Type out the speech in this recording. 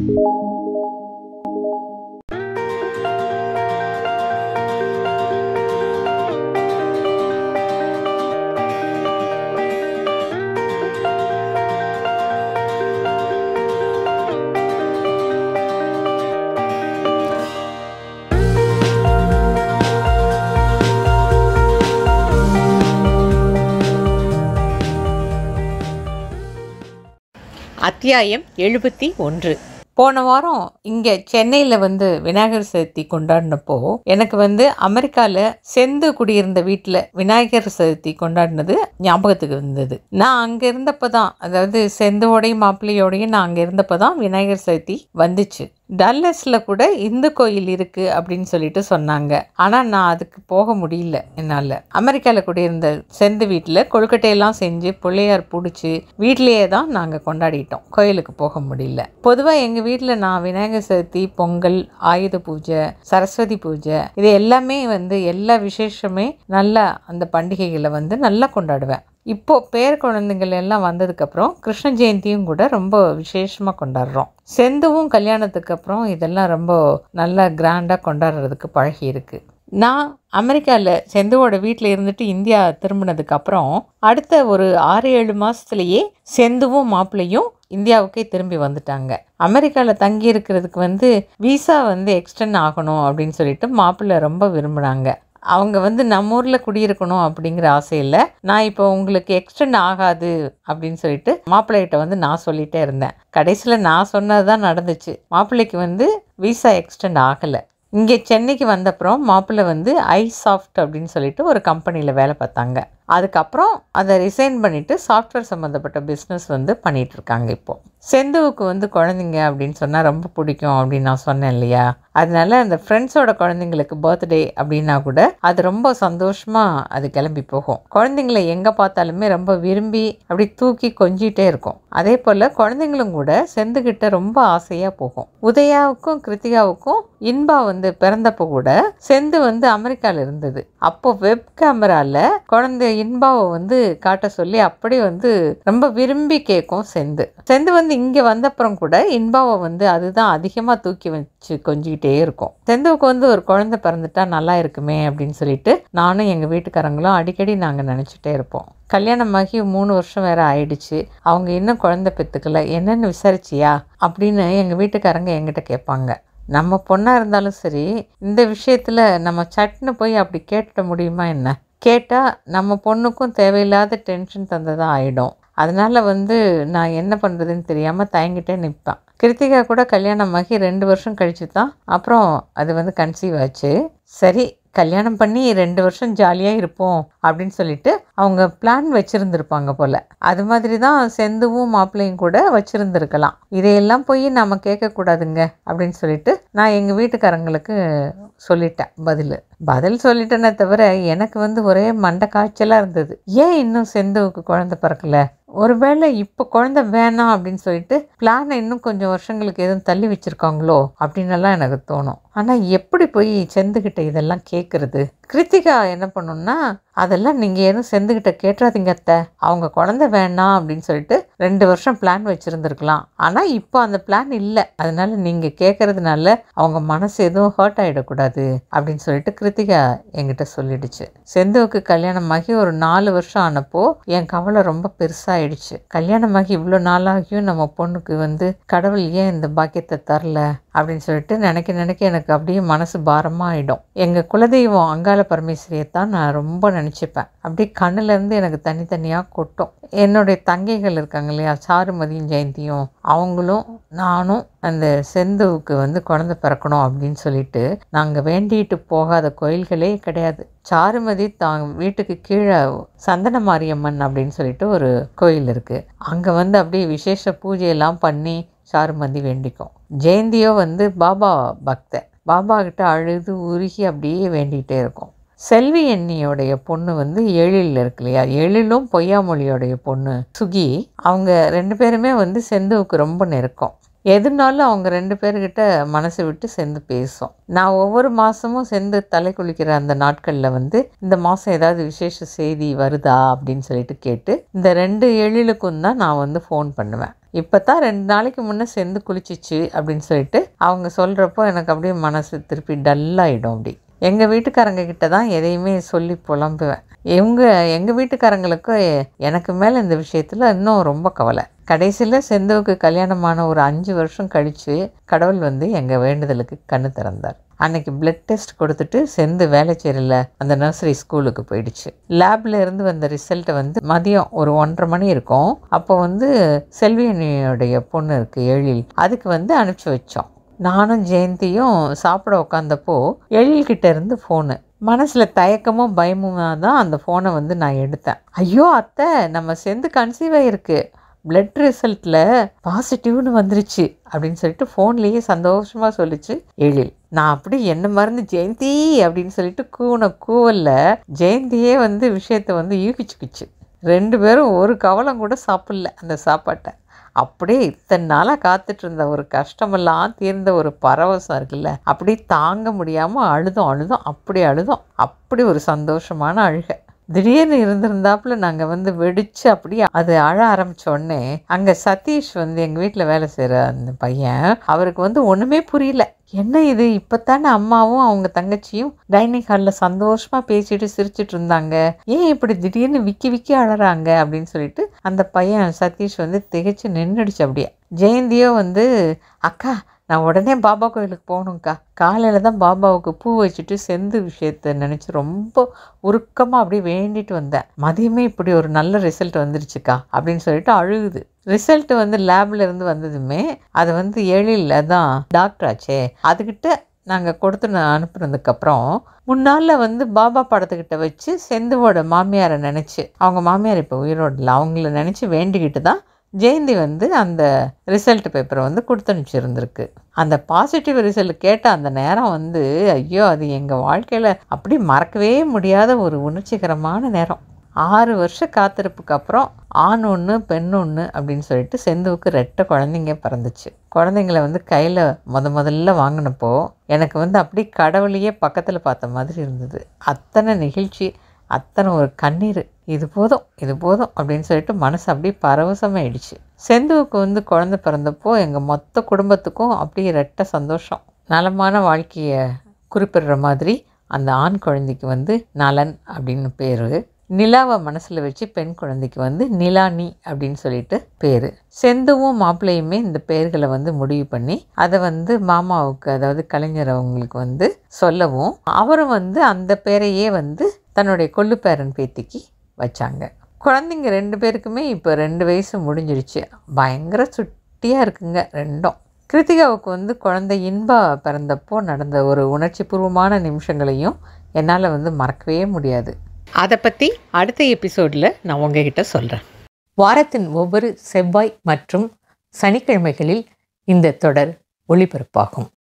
அத்தியாயம் எழுபத்தி ஒன்று போன வாரம் இங்கே சென்னையில் வந்து விநாயகர் சதுர்த்தி கொண்டாடினப்போ எனக்கு வந்து அமெரிக்காவில் செந்து குடியிருந்த வீட்டில் விநாயகர் சதுர்த்தி கொண்டாடினது ஞாபகத்துக்கு வந்தது நான் அங்கே இருந்தப்போ தான் அதாவது செந்துவோடையும் மாப்பிள்ளையோடையும் நான் அங்கே இருந்தப்போ தான் விநாயகர் சதுர்த்தி வந்துச்சு டல்லஸில் கூட இந்து கோயில் இருக்குது அப்படின்னு சொல்லிட்டு சொன்னாங்க ஆனால் நான் அதுக்கு போக முடியல என்னால் அமெரிக்காவில் குடியிருந்த செந்து வீட்டில் கொழுக்கட்டையெல்லாம் செஞ்சு பிள்ளையார் பிடிச்சி வீட்டிலேயே தான் நாங்கள் கொண்டாடிட்டோம் கோயிலுக்கு போக முடியல பொதுவாக எங்கள் வீட்டில் நான் விநாயகர் சதுர்த்தி பொங்கல் ஆயுத பூஜை சரஸ்வதி பூஜை இது எல்லாமே வந்து எல்லா விசேஷமே நல்லா அந்த பண்டிகைகளை வந்து நல்லா கொண்டாடுவேன் இப்போ பேர குழந்தைங்கள் எல்லாம் வந்ததுக்கப்புறம் கிருஷ்ண ஜெயந்தியும் கூட ரொம்ப விசேஷமாக கொண்டாடுறோம் செந்துவும் கல்யாணத்துக்கு அப்புறம் இதெல்லாம் ரொம்ப நல்லா கிராண்டாக கொண்டாடுறதுக்கு பழகி இருக்கு நான் அமெரிக்காவில் செந்துவோட வீட்டில் இருந்துட்டு இந்தியா திரும்பினதுக்கு அப்புறம் அடுத்த ஒரு ஆறு ஏழு மாதத்துலேயே செந்துவும் மாப்பிள்ளையும் இந்தியாவுக்கே திரும்பி வந்துட்டாங்க அமெரிக்காவில் தங்கி இருக்கிறதுக்கு வந்து விசா வந்து எக்ஸ்டெண்ட் ஆகணும் அப்படின்னு சொல்லிட்டு மாப்பிள்ளை ரொம்ப விரும்புனாங்க அவங்க வந்து நம்ம ஊரில் குடியிருக்கணும் அப்படிங்கிற ஆசையில் நான் இப்போ உங்களுக்கு எக்ஸ்டெண்ட் ஆகாது அப்படின்னு சொல்லிட்டு மாப்பிள்ளைகிட்ட வந்து நான் சொல்லிகிட்டே இருந்தேன் கடைசியில் நான் சொன்னது தான் நடந்துச்சு மாப்பிள்ளைக்கு வந்து விசா எக்ஸ்டெண்ட் ஆகலை இங்கே சென்னைக்கு வந்தப்புறம் மாப்பிள்ளை வந்து ஐ சாஃப்ட் அப்படின்னு சொல்லிட்டு ஒரு கம்பெனியில் வேலை பார்த்தாங்க அதுக்கப்புறம் அதை ரிசைன் பண்ணிவிட்டு சாஃப்ட்வேர் சம்மந்தப்பட்ட பிஸ்னஸ் வந்து பண்ணிகிட்டு இருக்காங்க இப்போது செந்துவுக்கு வந்து குழந்தைங்க அப்படின்னு சொன்னால் ரொம்ப பிடிக்கும் அப்படின்னு நான் சொன்னேன் இல்லையா அதனால அந்த ஃப்ரெண்ட்ஸோட குழந்தைங்களுக்கு பர்த்டே அப்படின்னா கூட அது ரொம்ப சந்தோஷமாக அது கிளம்பி போகும் குழந்தைங்களை எங்கே பார்த்தாலுமே ரொம்ப விரும்பி அப்படி தூக்கி கொஞ்சிட்டே இருக்கும் அதே போல் குழந்தைங்களும் கூட செந்துக்கிட்ட ரொம்ப ஆசையாக போகும் உதயாவுக்கும் கிருத்திகாவுக்கும் இன்பா வந்து பிறந்தப்போ கூட செந்து வந்து அமெரிக்காவில் இருந்தது அப்போ வெப் கேமராவில் குழந்தை இன்பாவை வந்து காட்ட சொல்லி அப்படி வந்து ரொம்ப விரும்பி கேட்கும் செந்து செந்து வந்து இங்கே வந்தப்புறம் கூட இன்பாவை வந்து அதுதான் அதிகமாக தூக்கி வச்சு கொஞ்சிக்கிட்டே இருக்கும் செந்துவுக்கு வந்து ஒரு குழந்தை பிறந்துட்டா நல்லா இருக்குமே அப்படின்னு சொல்லிட்டு நானும் எங்கள் வீட்டுக்காரங்களும் அடிக்கடி நாங்கள் நினச்சிட்டே இருப்போம் கல்யாணமாகி மூணு வருஷம் வேற ஆயிடுச்சு அவங்க இன்னும் குழந்தை பெற்றுக்கல என்னன்னு விசாரிச்சியா அப்படின்னு எங்கள் வீட்டுக்காரங்க என்கிட்ட கேட்பாங்க நம்ம பொண்ணாக இருந்தாலும் சரி இந்த விஷயத்தில் நம்ம சட்டுன்னு போய் அப்படி கேட்டுட முடியுமா என்ன கேட்டால் நம்ம பொண்ணுக்கும் தேவையில்லாத டென்ஷன் தந்ததாக ஆகிடும் அதனால் வந்து நான் என்ன பண்ணுறதுன்னு தெரியாமல் தயங்கிட்டே நிற்பேன் கிருத்திகா கூட கல்யாணமாகி ரெண்டு வருஷம் கழிச்சு தான் அப்புறம் அது வந்து கன்சீவ் ஆச்சு சரி கல்யாணம் பண்ணி ரெண்டு வருஷம் ஜாலியாக இருப்போம் அப்படின்னு சொல்லிட்டு அவங்க பிளான் வச்சுருந்துருப்பாங்க போல் அது மாதிரி தான் செந்துவும் மாப்பிள்ளையும் கூட வச்சுருந்துருக்கலாம் இதையெல்லாம் போய் நம்ம கேட்கக்கூடாதுங்க அப்படின்னு சொல்லிட்டு நான் எங்கள் வீட்டுக்காரங்களுக்கு சொல்லிட்டேன் பதில் பதில் சொல்லிட்டேனே தவிர எனக்கு வந்து ஒரே மண்டை காய்ச்சலாக இருந்தது ஏன் இன்னும் செந்துவுக்கு குழந்தை பிறக்கல ஒருவேளை இப்போ குழந்தை வேணாம் அப்படின்னு சொல்லிட்டு பிளானை இன்னும் கொஞ்சம் வருஷங்களுக்கு எதுவும் தள்ளி வச்சுருக்காங்களோ அப்படின்னெல்லாம் எனக்கு தோணும் ஆனால் எப்படி போய் செந்துக்கிட்ட இதெல்லாம் கேட்குறது கிருத்திகா என்ன பண்ணுன்னா அதெல்லாம் நீங்கள் எதுவும் செந்துக்கிட்ட கேட்டுறாதீங்க அத்தை அவங்க குழந்தை வேணாம் அப்படின்னு சொல்லிட்டு ரெண்டு வருஷம் பிளான் வச்சுருந்துருக்கலாம் ஆனால் இப்போ அந்த பிளான் இல்லை அதனால நீங்கள் கேட்கறதுனால அவங்க மனசு எதுவும் ஹர்ட் ஆகிடக்கூடாது அப்படின்னு சொல்லிட்டு கிருத்திகா என்கிட்ட சொல்லிடுச்சு செந்துவுக்கு கல்யாணமாகி ஒரு நாலு வருஷம் ஆனப்போ என் கவலை ரொம்ப பெருசாகிடுச்சு கல்யாணமாகி இவ்வளோ நாளாகியும் நம்ம பொண்ணுக்கு வந்து கடவுள் ஏன் இந்த பாக்கியத்தை தரல அப்படின்னு சொல்லிட்டு நினைக்க நினைக்க எனக்கு அப்படியே மனசு பாரமாக ஆகிடும் எங்கள் குலதெய்வம் அங்காள பரமேஸ்வரியை தான் நான் ரொம்ப நினச்சிப்பேன் அப்படியே கண்ணுலேருந்து எனக்கு தனித்தனியாக கொட்டும் என்னுடைய தங்கைகள் இருக்காங்க இல்லையா சாருமதியும் ஜெயந்தியும் அவங்களும் நானும் அந்த செந்துவுக்கு வந்து குழந்தை பிறக்கணும் அப்படின்னு சொல்லிட்டு நாங்கள் வேண்டிட்டு போகாத கோயில்களே கிடையாது சாருமதி தாங்க வீட்டுக்கு கீழே சந்தன மாரியம்மன் அப்படின்னு சொல்லிட்டு ஒரு கோயில் இருக்குது அங்கே வந்து அப்படியே விசேஷ பூஜையெல்லாம் பண்ணி சாருமதி வேண்டிக்கும் ஜெயந்தியோ வந்து பாபா பக்த பாபா கிட்ட அழுது உருகி அப்படியே வேண்டிகிட்டே இருக்கும் செல்வி எண்ணியோடைய பொண்ணு வந்து எழில் இருக்கு இல்லையா எழிலும் பொய்யாமொழியோடைய பொண்ணு சுகி அவங்க ரெண்டு பேருமே வந்து செந்துவுக்கு ரொம்ப நெருக்கம் எதுனாலும் அவங்க ரெண்டு பேர்கிட்ட மனசை விட்டு செந்து பேசும் நான் ஒவ்வொரு மாதமும் செந்து தலை குளிக்கிற அந்த நாட்களில் வந்து இந்த மாதம் ஏதாவது விசேஷ செய்தி வருதா அப்படின்னு சொல்லிட்டு கேட்டு இந்த ரெண்டு எழிலுக்கும் தான் நான் வந்து ஃபோன் பண்ணுவேன் இப்போ தான் ரெண்டு நாளைக்கு முன்னே செந்து குளிச்சிச்சு அப்படின்னு சொல்லிட்டு அவங்க சொல்கிறப்போ எனக்கு அப்படியே மனசு திருப்பி டல்லாகிடும் அப்படி எங்கள் வீட்டுக்காரங்க கிட்ட தான் எதையுமே சொல்லி புலம்புவேன் இவங்க எங்கள் வீட்டுக்காரங்களுக்கு எனக்கு மேலே இந்த விஷயத்தில் இன்னும் ரொம்ப கவலை கடைசியில் செந்துவுக்கு கல்யாணமான ஒரு அஞ்சு வருஷம் கழித்து கடவுள் வந்து எங்கள் வேண்டுதலுக்கு கண்ணு திறந்தார் அன்னைக்கு பிளட் டெஸ்ட் கொடுத்துட்டு செந்து வேலைச்சேரியில் அந்த நர்சரி ஸ்கூலுக்கு போயிடுச்சு லேப்ல இருந்து வந்த ரிசல்ட்டை வந்து மதியம் ஒரு ஒன்றரை மணி இருக்கும் அப்போ வந்து செல்வியனியோடைய பொண்ணு இருக்குது எழில் அதுக்கு வந்து அனுப்பிச்சி வச்சோம் நானும் ஜெயந்தியும் சாப்பிட உட்காந்தப்போ எழில்கிட்ட இருந்து ஃபோனு மனசில் தயக்கமும் பயமும் தான் அந்த ஃபோனை வந்து நான் எடுத்தேன் ஐயோ அத்தை நம்ம செந்து கன்சீவ் ஆகிருக்கு பிளட் ரிசல்ட்டில் பாசிட்டிவ்னு வந்துருச்சு அப்படின்னு சொல்லிட்டு ஃபோன்லேயே சந்தோஷமாக சொல்லிச்சு எழில் நான் அப்படி என்ன மறந்து ஜெயந்தி அப்படின்னு சொல்லிட்டு கூன கூவல்ல ஜெயந்தியே வந்து விஷயத்தை வந்து யூகிச்சுக்குச்சு ரெண்டு பேரும் ஒரு கவலம் கூட சாப்பிடல அந்த சாப்பாட்டை அப்படியே இத்தனை நாளாக காத்துட்டு இருந்த ஒரு கஷ்டமெல்லாம் தீர்ந்த ஒரு பரவசம் இருக்குல்ல அப்படி தாங்க முடியாமல் அழுதோம் அழுதோம் அப்படி அழுதோம் அப்படி ஒரு சந்தோஷமான அழுகை திடீர்னு இருந்திருந்தாப்புல நாங்கள் வந்து வெடிச்சு அப்படியே அது அழ ஆரம்பிச்ச உடனே அங்கே சதீஷ் வந்து எங்கள் வீட்டில் வேலை செய்கிற அந்த பையன் அவருக்கு வந்து ஒன்றுமே புரியல என்ன இது இப்போத்தானே அம்மாவும் அவங்க தங்கச்சியும் டைனிங் ஹாலில் சந்தோஷமாக பேசிட்டு சிரிச்சிட்டு இருந்தாங்க ஏன் இப்படி திடீர்னு விக்கி விக்கி அழறாங்க அப்படின்னு சொல்லிட்டு அந்த பையன் சதீஷ் வந்து திகைச்சு நின்றுடுச்சு அப்படியே ஜெயந்தியோ வந்து அக்கா நான் உடனே பாபா கோயிலுக்கு போகணுங்க்கா காலையில் தான் பாபாவுக்கு பூ வச்சுட்டு செந்து விஷயத்த நினச்சி ரொம்ப உருக்கமாக அப்படியே வேண்டிட்டு வந்தேன் மதியமே இப்படி ஒரு நல்ல ரிசல்ட் வந்துருச்சுக்கா அப்படின்னு சொல்லிட்டு அழுகுது ரிசல்ட் வந்து லேப்ல இருந்து வந்ததுமே அது வந்து எழில் தான் டாக்டர் ஆச்சே அதுக்கிட்ட நாங்கள் கொடுத்து நான் அனுப்புனதுக்கப்புறம் முன்னால் வந்து பாபா படத்துக்கிட்ட வச்சு செந்துவோட மாமியாரை நினச்சி அவங்க மாமியார் இப்போ உயிரோடு இல்லை அவங்கள நினச்சி வேண்டிக்கிட்டு தான் ஜெயந்தி வந்து அந்த ரிசல்ட் பேப்பரை வந்து கொடுத்து அனுப்பிச்சிருந்துருக்கு அந்த பாசிட்டிவ் ரிசல்ட் கேட்ட அந்த நேரம் வந்து ஐயோ அது எங்கள் வாழ்க்கையில் அப்படி மறக்கவே முடியாத ஒரு உணர்ச்சிகரமான நேரம் ஆறு வருஷ காத்திருப்புக்கு அப்புறம் ஆண் ஒன்று பெண் ஒன்று அப்படின்னு சொல்லிட்டு செந்துவுக்கு ரெட்டை குழந்தைங்க பிறந்துச்சு குழந்தைங்கள வந்து கையில் முத முதல்ல வாங்கினப்போ எனக்கு வந்து அப்படி கடவுளையே பக்கத்தில் பார்த்த மாதிரி இருந்தது அத்தனை நிகழ்ச்சி அத்தனை ஒரு கண்ணீர் இது போதும் இது போதும் அப்படின்னு சொல்லிட்டு மனசு அப்படியே பரவசமாயிடுச்சு செந்துவுக்கு வந்து குழந்தை பிறந்தப்போ எங்கள் மொத்த குடும்பத்துக்கும் அப்படியே ரெட்ட சந்தோஷம் நலமான வாழ்க்கையை குறிப்பிடுற மாதிரி அந்த ஆண் குழந்தைக்கு வந்து நலன் அப்படின்னு பேர் நிலாவை மனசில் வச்சு பெண் குழந்தைக்கு வந்து நிலானி அப்படின்னு சொல்லிட்டு பேர் செந்துவும் மாப்பிள்ளையுமே இந்த பெயர்களை வந்து முடிவு பண்ணி அதை வந்து மாமாவுக்கு அதாவது கலைஞர் அவங்களுக்கு வந்து சொல்லவும் அவரும் வந்து அந்த பேரையே வந்து தன்னுடைய கொள்ளு பேரன் பேத்திக்கு வச்சாங்க குழந்தைங்க ரெண்டு பேருக்குமே இப்போ ரெண்டு வயசு முடிஞ்சிருச்சு பயங்கர சுட்டியாக இருக்குங்க ரெண்டும் கிருத்திகாவுக்கு வந்து குழந்தை இன்பா பிறந்தப்போ நடந்த ஒரு உணர்ச்சி பூர்வமான நிமிஷங்களையும் என்னால் வந்து மறக்கவே முடியாது அதை பற்றி அடுத்த எபிசோடில் நான் உங்ககிட்ட சொல்கிறேன் வாரத்தின் ஒவ்வொரு செவ்வாய் மற்றும் சனிக்கிழமைகளில் இந்த தொடர் ஒளிபரப்பாகும்